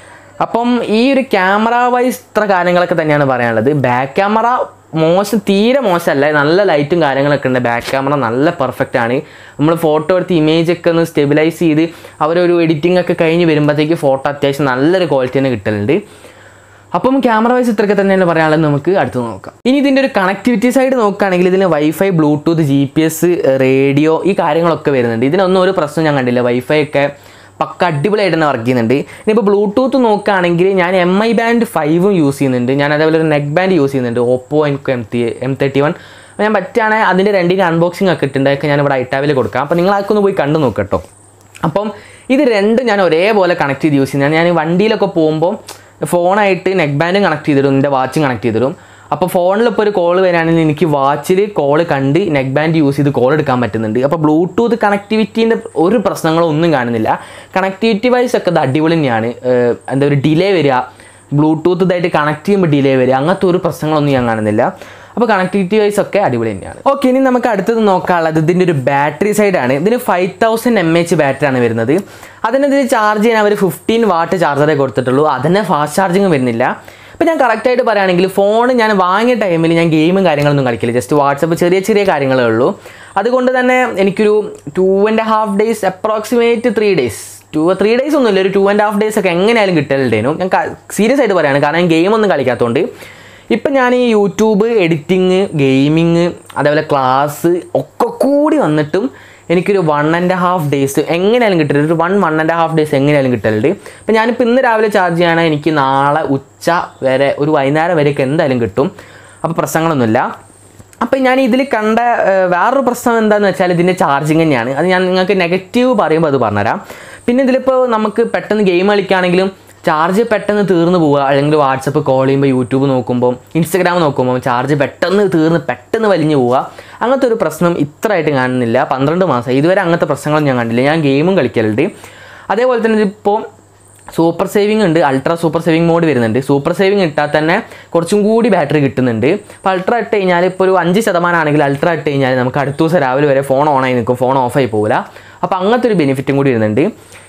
അപ്പം ഈ ഒരു ക്യാമറ വൈസ് ഇത്ര കാര്യങ്ങളൊക്കെ തന്നെയാണ് പറയാനുള്ളത് ബാക്ക് ക്യാമറ മോശം തീരെ മോശമല്ല നല്ല ലൈറ്റും കാര്യങ്ങളൊക്കെ ഉണ്ട് ബാക്ക് ക്യാമറ നല്ല പെർഫെക്റ്റ് ആണ് നമ്മൾ ഫോട്ടോ എടുത്ത് ഇമേജ് ഒക്കെ ഒന്ന് സ്റ്റെബിലൈസ് ചെയ്ത് അവരൊരു എഡിറ്റിംഗ് ഒക്കെ കഴിഞ്ഞ് വരുമ്പോഴത്തേക്ക് ഫോട്ടോ അത്യാവശ്യം നല്ലൊരു ക്വാളിറ്റി തന്നെ കിട്ടലുണ്ട് അപ്പം ക്യാമറ വൈസ് ഇത്രയൊക്കെ തന്നെയാണ് പറയാനുള്ളത് നമുക്ക് അടുത്ത് നോക്കാം ഇനി ഇതിൻ്റെ ഒരു കണക്ടിവിറ്റി സൈഡ് നോക്കുകയാണെങ്കിൽ ഇതിന് WiFi Bluetooth G P S radio ഈ കാര്യങ്ങളൊക്കെ വരുന്നുണ്ട് ഇതിനൊന്നും ഒരു പ്രശ്നം ഞാൻ കണ്ടില്ല വൈഫൈ ഒക്കെ പക്ക അടിപൊളിയായിട്ട് തന്നെ വർക്ക് ചെയ്യുന്നുണ്ട് ഇനിയിപ്പോൾ ബ്ലൂടൂത്ത് നോക്കുകയാണെങ്കിൽ ഞാൻ എം ഐ ബാൻഡ് ഫൈവും യൂസ് ചെയ്യുന്നുണ്ട് ഞാൻ അതേപോലെ ഒരു നെക്ക് ബാൻഡ് യൂസ് ചെയ്യുന്നുണ്ട് ഓപ്പോ എനിക്ക് M T M thirty one ഞാൻ പറ്റുകയാണെങ്കിൽ അതിൻ്റെ രണ്ടിൻ്റെ അൺബോക്സിംഗ് ഒക്കെ ഇട്ടുണ്ട് അതൊക്കെ ഞാൻ ഇവിടെ ഐറ്റാവിൽ കൊടുക്കാം അപ്പോൾ നിങ്ങൾ അതൊക്കെ ഒന്ന് പോയി കണ്ടു നോക്കട്ടോ അപ്പം ഇത് രണ്ടും ഞാൻ ഒരേപോലെ കണക്ട് ചെയ്ത് യൂസ് ചെയ്യുന്നത് ഞാൻ വണ്ടിയിലൊക്കെ പോകുമ്പോൾ ഫോണായിട്ട് നെക്ക് ബാൻഡും കണക്ട് ചെയ്തിടും എൻ്റെ വാച്ചും കണക്ട് ചെയ്തിടും അപ്പോൾ ഫോണിൽ ഇപ്പോൾ ഒരു കോൾ വരികയാണെങ്കിൽ എനിക്ക് വാച്ചിൽ കോൾ കണ്ട് നെക്ക് ബാൻഡ് യൂസ് ചെയ്ത് കോൾ എടുക്കാൻ പറ്റുന്നുണ്ട് അപ്പോൾ ബ്ലൂടൂത്ത് കണക്ടിവിറ്റീൻ്റെ ഒരു പ്രശ്നങ്ങളോ ഒന്നും കാണുന്നില്ല കണക്ടിവിറ്റി വൈസ് ഒക്കെ ഇത് അടിപൊളി തന്നെയാണ് ഏഹ് എന്താ ഒരു ഡിലേ വരിക ബ്ലൂടൂത്ത് ഇതായിട്ട് കണക്ട് ചെയ്യുമ്പോൾ ഡിലേ വരിക അങ്ങനത്തെ ഒരു പ്രശ്നങ്ങളൊന്നും ഞാൻ കാണുന്നില്ല അപ്പോൾ കണക്ടിവിറ്റി വൈസ് ഒക്കെ അടിപൊളി തന്നെയാണ് ഓക്കെ ഇനി നമുക്ക് അടുത്തത് നോക്കാനുള്ളത് ഇതിൻ്റെ ഒരു ബാറ്ററി സൈഡാണ് ഇതിന് ഫൈവ് തൗസൻഡ് എം എച്ച് ബാറ്ററിയാണ് വരുന്നത് അതിനെതിരെ ചാർജ് ചെയ്യാൻ അവർ ഫിഫ്റ്റീൻ വാട്ട് ചാർജറേ കൊടുത്തിട്ടുള്ളൂ അതിനെ ഫാസ്റ്റ് ചാർജിങ് വരുന്നില്ല ഇപ്പോൾ ഞാൻ കറക്റ്റായിട്ട് പറയുകയാണെങ്കിൽ ഫോൺ ഞാൻ വാങ്ങിയ ടൈമിൽ ഞാൻ ഗെയിമും കാര്യങ്ങളൊന്നും കളിക്കില്ല ജസ്റ്റ് വാട്സപ്പ് ചെറിയ ചെറിയ കാര്യങ്ങളേ ഉള്ളൂ അതുകൊണ്ട് തന്നെ എനിക്കൊരു two and half days approximate three days two three days ഒന്നുമില്ല ഒരു ടു ആൻഡ് ഹാഫ് ഡേയ്സ് ഒക്കെ എങ്ങനെയായാലും കിട്ടലുണ്ടേനു ഞാൻ സീരിയസ് ആയിട്ട് പറയുകയാണ് കാരണം ഞാൻ ഗെയിമൊന്നും കളിക്കാത്തതുകൊണ്ട് ഇപ്പം ഞാൻ ഈ യൂട്യൂബ് എഡിറ്റിങ് ഗെയിമിങ് അതേപോലെ ക്ലാസ് ഒക്കെ കൂടി വന്നിട്ടും എനിക്കൊരു വൺ ആൻഡ് ഹാഫ് ഡേയ്സ് എങ്ങനെയാലും കിട്ടരുത് ഒരു one one and half days എങ്ങനെയാലും കിട്ടലുണ്ട് ഇപ്പം ഞാനിപ്പോൾ ഇന്ന് രാവിലെ ചാർജ് ചെയ്യുകയാണെങ്കിൽ എനിക്ക് നാളെ ഉച്ച വരെ ഒരു വൈകുന്നേരം വരെയൊക്കെ എന്തായാലും കിട്ടും അപ്പോൾ പ്രശ്നങ്ങളൊന്നുമില്ല അപ്പം ഞാൻ ഇതിൽ കണ്ട ഏഹ്, വേറൊരു പ്രശ്നം എന്താണെന്ന് വെച്ചാൽ ഇതിൻ്റെ ചാർജിങ് തന്നെയാണ് അത് ഞാൻ നിങ്ങൾക്ക് നെഗറ്റീവ് പറയുമ്പോൾ അത് പറഞ്ഞുതരാം പിന്നെ ഇതിലിപ്പോൾ നമുക്ക് പെട്ടെന്ന് ഗെയിം കളിക്കുകയാണെങ്കിലും ചാർജ് പെട്ടെന്ന് തീർന്നു പോവുക അല്ലെങ്കിൽ വാട്സപ്പ് കോൾ ചെയ്യുമ്പോൾ യൂട്യൂബ് നോക്കുമ്പോൾ ഇൻസ്റ്റഗ്രാം നോക്കുമ്പോൾ ചാർജ് പെട്ടെന്ന് തീർന്ന് പെട്ടെന്ന് വലിഞ്ഞു പോവുക അങ്ങനത്തെ ഒരു പ്രശ്നം ഇത്രയായിട്ട് കാണുന്നില്ല പന്ത്രണ്ട് മാസം ഇതുവരെ അങ്ങനത്തെ പ്രശ്നങ്ങളൊന്നും ഞാൻ കണ്ടില്ല ഞാൻ ഗെയിമും കളിക്കലുണ്ട് അതേപോലെ തന്നെ ഇതിപ്പോൾ സൂപ്പർ സേവിംഗ് ഉണ്ട് അൾട്രാ സൂപ്പർ സേവിംഗ് മോഡ് വരുന്നുണ്ട് സൂപ്പർ സേവിംഗ് ഇട്ടാൽ തന്നെ കുറച്ചും കൂടി ബാറ്ററി കിട്ടുന്നുണ്ട് അപ്പോൾ അൾട്രാ ഇട്ട് കഴിഞ്ഞാൽ ഇപ്പോൾ ഒരു അഞ്ച് ശതമാനം ആണെങ്കിൽ അൾട്രാ ഇട്ട് കഴിഞ്ഞാൽ നമുക്ക് അടുത്ത ദിവസം രാവിലെ വരെ ഫോൺ ഓൺ ആയി നിൽക്കും ഫോൺ ഓഫ് ആയി പോകില്ല അപ്പോൾ അങ്ങനത്തെ ഒരു ബെനിഫിറ്റും കൂടി വരുന്നുണ്ട്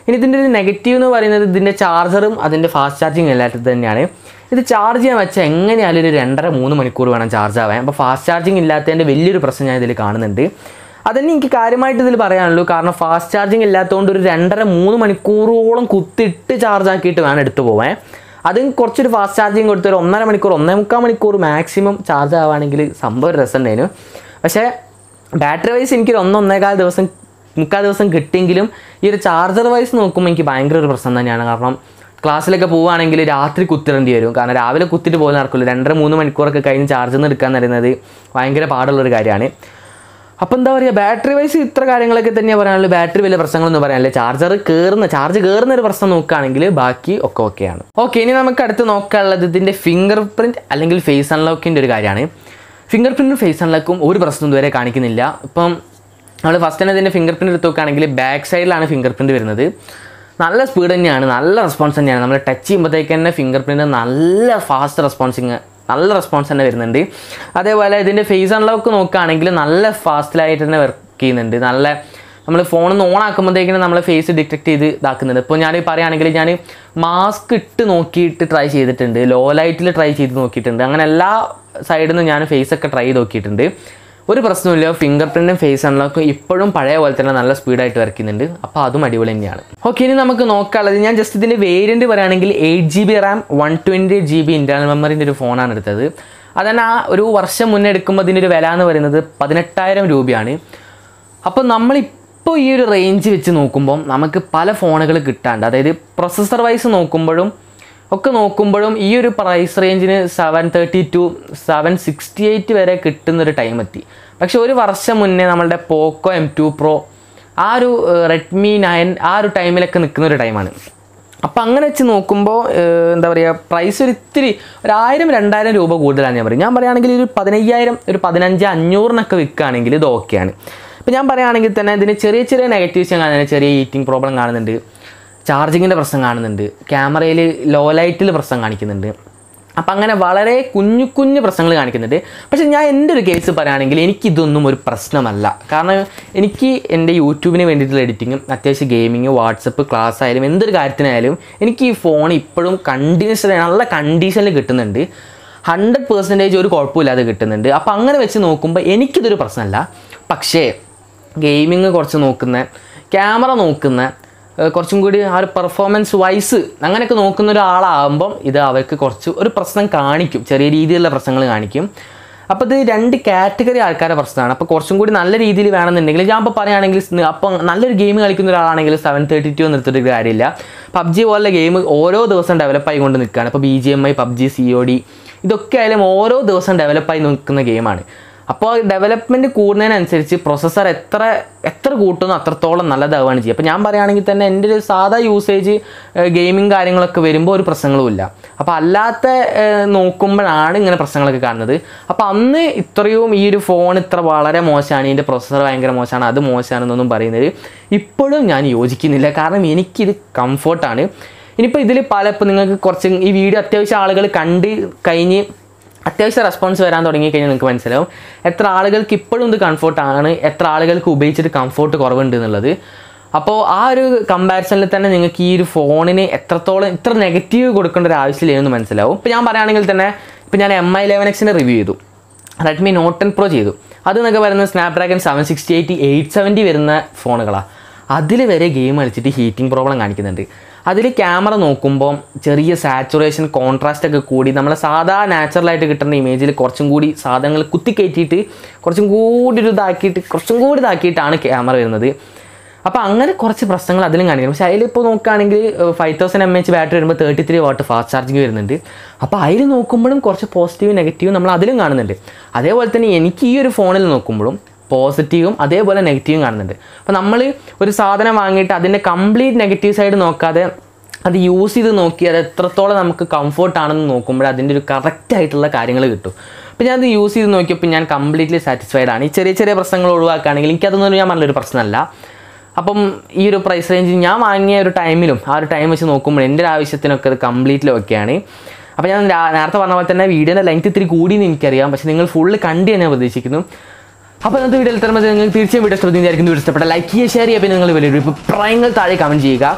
ഇനി ഇതിൻ്റെ ഒരു നെഗറ്റീവ് എന്ന് പറയുന്നത് ഇതിൻ്റെ ചാർജറും അതിൻ്റെ ഫാസ്റ്റ് ചാർജിങ് എല്ലാത്തത് തന്നെയാണ് ഇത് ചാർജ് ചെയ്യാൻ വെച്ചാൽ എങ്ങനെയായാലും ഒരു രണ്ടര മൂന്ന് മണിക്കൂർ വേണം ചാർജ് ആവാൻ അപ്പോൾ ഫാസ്റ്റ് ചാർജിങ് ഇല്ലാത്തതിൻ്റെ വലിയൊരു പ്രശ്നം ഞാൻ ഇതിൽ കാണുന്നുണ്ട് അതന്നെ എനിക്ക് കാര്യമായിട്ട് ഇതിൽ പറയാനുള്ളൂ കാരണം ഫാസ്റ്റ് ചാർജിങ് ഇല്ലാത്തതുകൊണ്ട് ഒരു രണ്ടര മൂന്ന് മണിക്കൂറോളം കുത്തിട്ട് ചാർജ് ആക്കിയിട്ട് വേണം എടുത്തു പോവാൻ അതും കുറച്ചൊരു ഫാസ്റ്റ് ചാർജിങ് കൊടുത്ത് ഒരു ഒന്നര മണിക്കൂർ ഒന്നേ മുക്കാൽ മണിക്കൂർ മാക്സിമം ചാർജ് ആവുകയാണെങ്കിൽ സംഭവം ഒരു രസം ഉണ്ടായിരുന്നു പക്ഷേ ബാറ്ററി വൈസ് എനിക്കൊരു ഒന്നൊന്നേകാൽ ദിവസം മുക്കാൽ ദിവസം കിട്ടിയെങ്കിലും ഈ ഒരു ചാർജർ വൈസ് നോക്കുമ്പോൾ എനിക്ക് ഭയങ്കര ഒരു പ്രശ്നം തന്നെയാണ് കാരണം ക്ലാസ്സിലൊക്കെ പോവുകയാണെങ്കിൽ രാത്രി കുത്തിടേണ്ടി വരും കാരണം രാവിലെ കുത്തിട്ട് പോകാൻ നടക്കില്ല രണ്ടര മൂന്ന് മണിക്കൂറൊക്കെ കഴിഞ്ഞ് ചാർജിൽ നിന്ന് എടുക്കാൻ പറയുന്നത് ഭയങ്കര പാടുള്ളൊരു കാര്യമാണ് അപ്പോൾ എന്താ പറയുക ബാറ്ററി വൈസ് ഇത്ര കാര്യങ്ങളൊക്കെ തന്നെയാണ് പറയാനുള്ളൂ ബാറ്ററി വലിയ പ്രശ്നങ്ങളൊന്നും പറയാനില്ല ചാർജർ കയറുന്ന ചാർജ് കയറുന്ന ഒരു പ്രശ്നം നോക്കുകയാണെങ്കിൽ ബാക്കി ഒക്കെ ഓക്കെയാണ് ഓക്കെ ഇനി നമുക്ക് അടുത്ത് നോക്കാനുള്ളത് ഇതിൻ്റെ ഫിംഗർ പ്രിൻറ്റ് അല്ലെങ്കിൽ ഫേസ് അൺലോക്കിൻ്റെ ഒരു കാര്യമാണ് ഫിംഗർ പ്രിൻറ്റും ഫേസ് അൺലോക്കും ഒരു പ്രശ്നം ഇതുവരെ കാണിക്കുന്നില്ല ഇപ്പം നമ്മൾ ഫസ്റ്റ് തന്നെ ഇതിൻ്റെ ഫിംഗർ പ്രിൻറ്റ് എടുത്ത് നോക്കുകയാണെങ്കിൽ ബാക്ക് സൈഡിലാണ് ഫിംഗർ പ്രിൻറ്റ് വരുന്നത് നല്ല സ്പീഡ് തന്നെയാണ് നല്ല റെസ്പോൺസ് തന്നെയാണ് നമ്മൾ ടച്ച് ചെയ്യുമ്പോഴത്തേക്ക് തന്നെ ഫിംഗർ പ്രിൻറ്റ് നല്ല ഫാസ്റ്റ് റെസ്പോൺസിങ് നല്ല റെസ്പോൺസ് തന്നെ വരുന്നുണ്ട് അതേപോലെ ഇതിൻ്റെ ഫേസ് അൺലോക്ക് നോക്കുകയാണെങ്കിൽ നല്ല ഫാസ്റ്റിലായിട്ട് തന്നെ വർക്ക് ചെയ്യുന്നുണ്ട് നല്ല നമ്മൾ ഫോണിൽ ഓൺ ആക്കുമ്പോഴത്തേക്കിനും നമ്മളെ ഫേസ് ഡിറ്റക്ട് ചെയ്ത് ഇതാക്കുന്നുണ്ട് ഇപ്പോൾ ഞാൻ പറയുകയാണെങ്കിൽ ഞാൻ മാസ്ക് ഇട്ട് നോക്കിയിട്ട് ട്രൈ ചെയ്തിട്ടുണ്ട് ലോ ലൈറ്റിൽ ട്രൈ ചെയ്ത് നോക്കിയിട്ടുണ്ട് അങ്ങനെ എല്ലാ സൈഡിൽ നിന്നും ഞാൻ ഫേസ് ഒക്കെ ട്രൈ ചെയ്ത് നോക്കിയിട്ടുണ്ട് ഒരു പ്രശ്നമില്ല ഫിംഗർ പ്രിൻറ്റും ഫേസ് അൺലോക്കും ഇപ്പോഴും പഴയ പോലെ തന്നെ നല്ല സ്പീഡായിട്ട് വർക്ക് ചെയ്യുന്നുണ്ട് അപ്പോൾ അതും അടിപൊളി തന്നെയാണ് ഓക്കെ ഇനി നമുക്ക് നോക്കാനുള്ളത് ഞാൻ ജസ്റ്റ് ഇതിൻ്റെ വേരിയൻറ്റ് പറയുകയാണെങ്കിൽ eight G B RAM one twenty G B internal മെമ്മറിൻ്റെ ഒരു ഫോണാണ് എടുത്തത് അതന്നെ ആ ഒരു വർഷം മുന്നേ എടുക്കുമ്പോൾ ഇതിൻ്റെ ഒരു വില എന്ന് പറയുന്നത് പതിനെട്ടായിരം രൂപയാണ് അപ്പോൾ നമ്മളിപ്പോൾ ഈ ഒരു റേഞ്ച് വെച്ച് നോക്കുമ്പോൾ നമുക്ക് പല ഫോണുകൾ കിട്ടാണ്ട് അതായത് പ്രൊസസ്സർ വൈസ് നോക്കുമ്പോഴും ഒക്കെ നോക്കുമ്പോഴും ഈ ഒരു പ്രൈസ് റേഞ്ചിന് seven thirty two seven sixty eight വരെ കിട്ടുന്നൊരു ടൈം എത്തി പക്ഷെ ഒരു വർഷം മുന്നേ നമ്മളുടെ പോക്കോ എം ടു പ്രോ ആ ഒരു റെഡ്മി നയൻ ആ ഒരു ടൈമിലൊക്കെ നിൽക്കുന്ന ഒരു ടൈമാണ് അപ്പോൾ അങ്ങനെ വെച്ച് നോക്കുമ്പോൾ ഏഹ്, എന്താ പറയുക പ്രൈസ് ഒരു ഇത്തിരി ഒരു ആയിരം രണ്ടായിരം രൂപ കൂടുതലാണ് ഞാൻ പറയും ഞാൻ പറയുകയാണെങ്കിൽ ഒരു പതിനയ്യായിരം ഒരു പതിനഞ്ച് അഞ്ഞൂറിനൊക്കെ വിൽക്കുകയാണെങ്കിൽ ഇത് ഓക്കെയാണ് ഇപ്പോൾ ഞാൻ പറയുകയാണെങ്കിൽ തന്നെ ഇതിന് ചെറിയ ചെറിയ നെഗറ്റീവ്സ് ഞാൻ കാണുന്നുണ്ട് ചെറിയ ഹീറ്റിംഗ് പ്രോബ്ലം കാണുന്നുണ്ട് ചാർജിങ്ങിൻ്റെ പ്രശ്നം കാണുന്നുണ്ട് ക്യാമറയിൽ ലോ ലൈറ്റിൽ പ്രശ്നം കാണിക്കുന്നുണ്ട് അപ്പം അങ്ങനെ വളരെ കുഞ്ഞു കുഞ്ഞു പ്രശ്നങ്ങൾ കാണിക്കുന്നുണ്ട് പക്ഷെ ഞാൻ എൻ്റെ ഒരു കേസ് പറയുകയാണെങ്കിൽ എനിക്കിതൊന്നും ഒരു പ്രശ്നമല്ല കാരണം എനിക്ക് എൻ്റെ യൂട്യൂബിന് വേണ്ടിയിട്ടുള്ള എഡിറ്റിങ്ങും അത്യാവശ്യം ഗെയിമിങ് വാട്സപ്പ് ക്ലാസ് ആയാലും എന്തൊരു കാര്യത്തിനായാലും എനിക്ക് ഈ ഫോൺ ഇപ്പോഴും കണ്ടിന്യൂസ് നല്ല കണ്ടീഷനിൽ കിട്ടുന്നുണ്ട് ഹൺഡ്രഡ് പെർസെൻറ്റേജ് ഒരു കുഴപ്പമില്ലാതെ കിട്ടുന്നുണ്ട് അപ്പോൾ അങ്ങനെ വെച്ച് നോക്കുമ്പോൾ എനിക്കിതൊരു പ്രശ്നമല്ല പക്ഷേ ഗെയിമിങ് കുറച്ച് നോക്കുന്ന ക്യാമറ നോക്കുന്ന ഏഹ് കുറച്ചും കൂടി ആ ഒരു പെർഫോമൻസ് വൈസ് അങ്ങനെയൊക്കെ നോക്കുന്ന ഒരാളാകുമ്പം ഇത് അവർക്ക് കുറച്ച് ഒരു പ്രശ്നം കാണിക്കും ചെറിയ രീതിയിലുള്ള പ്രശ്നങ്ങൾ കാണിക്കും അപ്പോൾ ഇത് രണ്ട് കാറ്റഗറി ആൾക്കാരുടെ പ്രശ്നമാണ് അപ്പോൾ കുറച്ചും കൂടി നല്ല രീതിയിൽ വേണമെന്നുണ്ടെങ്കിൽ ഞാൻ ഇപ്പോൾ പറയുകയാണെങ്കിൽ സ് അപ്പോൾ നല്ലൊരു ഗെയിം കളിക്കുന്ന ഒരാളാണെങ്കിൽ സെവൻ തേർട്ടി ടു നിർത്തിയിട്ട് കാര്യമില്ല പബ്ജി പോലുള്ള ഗെയിം ഓരോ ദിവസം ഡെവലപ്പ് ആയിക്കൊണ്ട് നിൽക്കുകയാണ് ഇപ്പോൾ B G M I PUBG C O D ഇതൊക്കെ ആയാലും ഓരോ ദിവസം ഡെവലപ്പായി നിൽക്കുന്ന ഗെയിമാണ് അപ്പോൾ ഡെവലപ്മെൻറ്റ് കൂടുന്നതിനനുസരിച്ച് പ്രൊസസ്സർ എത്ര എത്ര കൂട്ടുന്നു അത്രത്തോളം നല്ലതാവുകയാണ് ചെയ്യുക അപ്പോൾ ഞാൻ പറയുകയാണെങ്കിൽ തന്നെ എൻ്റെ ഒരു സാധാ യൂസേജ് ഗെയിമിങ് കാര്യങ്ങളൊക്കെ വരുമ്പോൾ ഒരു പ്രശ്നങ്ങളുമില്ല അപ്പോൾ അല്ലാത്ത ഏഹ്, നോക്കുമ്പോഴാണ് ഇങ്ങനെ പ്രശ്നങ്ങളൊക്കെ കാണുന്നത് അപ്പോൾ അന്ന് ഇത്രയും ഈ ഒരു ഫോൺ ഇത്ര വളരെ മോശമാണ് ഇതിൻ്റെ പ്രൊസസ്സർ ഭയങ്കര മോശമാണ് അത് മോശമാണെന്നൊന്നും പറയുന്നത് ഇപ്പോഴും ഞാൻ യോജിക്കുന്നില്ല കാരണം എനിക്കിത് കംഫർട്ടാണ് ഇനിയിപ്പോൾ ഇതിൽ പല ഇപ്പോൾ നിങ്ങൾക്ക് കുറച്ച് ഈ വീഡിയോ അത്യാവശ്യം ആളുകൾ കണ്ട് കഴിഞ്ഞ് അത്യാവശ്യം റെസ്പോൺസ് വരാൻ തുടങ്ങി കഴിഞ്ഞാൽ നിങ്ങൾക്ക് മനസ്സിലാവും എത്ര ആളുകൾക്ക് ഇപ്പോഴും ഇത് കംഫർട്ടാണ് എത്ര ആളുകൾക്ക് ഉപയോഗിച്ചിട്ട് കംഫർട്ട് കുറവുണ്ട് എന്നുള്ളത് അപ്പോൾ ആ ഒരു കമ്പാരിസണിൽ തന്നെ നിങ്ങൾക്ക് ഈ ഒരു ഫോണിന് എത്രത്തോളം ഇത്ര നെഗറ്റീവ് കൊടുക്കേണ്ട ഒരു ആവശ്യമില്ലെന്ന് മനസ്സിലാവും ഇപ്പോൾ ഞാൻ പറയുകയാണെങ്കിൽ തന്നെ ഇപ്പോൾ ഞാൻ എം ഐ ലെവൻ എക്സിനെ റിവ്യൂ ചെയ്തു റെഡ്മി നോട്ട് ടെൻ പ്രോ ചെയ്തു അത് എന്നൊക്കെ പറയുന്നത് Snapdragon seven sixty eight eight seventy വരുന്ന ഫോണുകളാണ് അതിൽ വരെ ഗെയിം കളിച്ചിട്ട് ഹീറ്റിംഗ് പ്രോബ്ലം കാണിക്കുന്നുണ്ട് അതിൽ ക്യാമറ നോക്കുമ്പോൾ ചെറിയ സാച്ചുറേഷൻ കോൺട്രാസ്റ്റ് ഒക്കെ കൂടി നമ്മളെ സാധാ നാച്ചുറലായിട്ട് കിട്ടുന്ന ഇമേജിൽ കുറച്ചും കൂടി സാധനങ്ങൾ കുത്തിക്കയറ്റിയിട്ട് കുറച്ചും കൂടി ഒരു ഇതാക്കിയിട്ട് കുറച്ചും കൂടി ഇതാക്കിയിട്ടാണ് ക്യാമറ വരുന്നത് അപ്പോൾ അങ്ങനെ കുറച്ച് പ്രശ്നങ്ങൾ അതിലും കാണിക്കും പക്ഷേ അതിലിപ്പോൾ നോക്കുകയാണെങ്കിൽ five thousand M H battery വരുമ്പോൾ thirty three watt fast charging വരുന്നുണ്ട് അപ്പോൾ അതിൽ നോക്കുമ്പോഴും കുറച്ച് പോസിറ്റീവ് നെഗറ്റീവ് നമ്മൾ അതിലും കാണുന്നുണ്ട് അതേപോലെ തന്നെ എനിക്ക് ഈ ഒരു ഫോണിൽ നോക്കുമ്പോഴും പോസിറ്റീവും അതേപോലെ നെഗറ്റീവും കാണുന്നുണ്ട് അപ്പോൾ നമ്മൾ ഒരു സാധനം വാങ്ങിയിട്ട് അതിൻ്റെ കംപ്ലീറ്റ് നെഗറ്റീവ് സൈഡ് നോക്കാതെ അത് യൂസ് ചെയ്ത് നോക്കി അത് എത്രത്തോളം നമുക്ക് കംഫർട്ട് ആണെന്ന് നോക്കുമ്പോൾ അതിൻ്റെ ഒരു കറക്റ്റ് ആയിട്ടുള്ള കാര്യങ്ങൾ കിട്ടും അപ്പോൾ ഞാൻ അത് യൂസ് ചെയ്ത് നോക്കിയപ്പോൾ ഞാൻ കംപ്ലീറ്റ്ലി സാറ്റിസ്ഫൈഡ് ആണ് ഈ ചെറിയ ചെറിയ പ്രശ്നങ്ങൾ ഒഴിവാക്കുകയാണെങ്കിൽ എനിക്കതൊന്നും ഞാൻ പറഞ്ഞൊരു പ്രശ്നമല്ല അപ്പം ഈ ഒരു പ്രൈസ് റേഞ്ചിൽ ഞാൻ വാങ്ങിയ ഒരു ടൈമിലും ആ ഒരു ടൈം വെച്ച് നോക്കുമ്പോൾ എൻ്റെ ഒരു ആവശ്യത്തിനൊക്കെ അത് കംപ്ലീറ്റ്ലി ഒക്കെയാണ് അപ്പോൾ ഞാൻ രാ- നേരത്തെ പറഞ്ഞ പോലെ തന്നെ വീഡിയോൻ്റെ ലെങ്ത് ഇത്തിരി കൂടിയെന്ന് എനിക്കറിയാം പക്ഷേ നിങ്ങൾ ഫുള്ള് കണ്ട് തന്നെ പ്രതീക്ഷിക്കുന്നു അപ്പോൾ ഇന്നത്തെ വീഡിയോയിൽ തരുമ്പോൾ നിങ്ങൾ തീർച്ചയായും വീഡിയോ ശ്രദ്ധിച്ചായിരിക്കും വീഡിയോ ഇഷ്ടപ്പെട്ട ലൈക്ക് ചെയ്യുക ഷെയർ ചെയ്യുക പിന്നെ നിങ്ങൾ വലിയൊരു അഭിപ്രായങ്ങൾ താഴെ കമൻറ്റ് ചെയ്യുക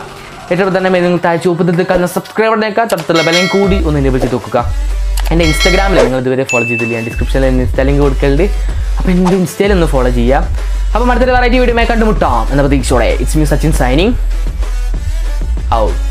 ഏറ്റവും തന്നെ നിങ്ങൾ താഴ്ച ഉപ്പത്തിൽ കാണുന്ന സബ്സ്ക്രൈബറിനേക്കാൾ തൊട്ടത്തുള്ള ബലം കൂടി ഒന്ന് നിബന്ധിച്ച് നോക്കുക എൻ്റെ ഇൻസ്റ്റാഗ്രാമിൽ നിങ്ങൾ ഇതുവരെ ഫോളോ ചെയ്തില്ല ഞാൻ ഡിസ്ക്രിപ്ഷനിൽ ഇൻസ്റ്റാ ലിങ്ക് കൊടുക്കലുണ്ട് അപ്പോൾ എൻ്റെ ഇൻസ്റ്റയിൽ ഒന്ന് ഫോളോ ചെയ്യാം അപ്പം അടുത്തൊരു വെറൈറ്റി വീഡിയോ കണ്ടുമുട്ടാം എന്ന പ്രതീക്ഷയോടെ it's me Sachin signing out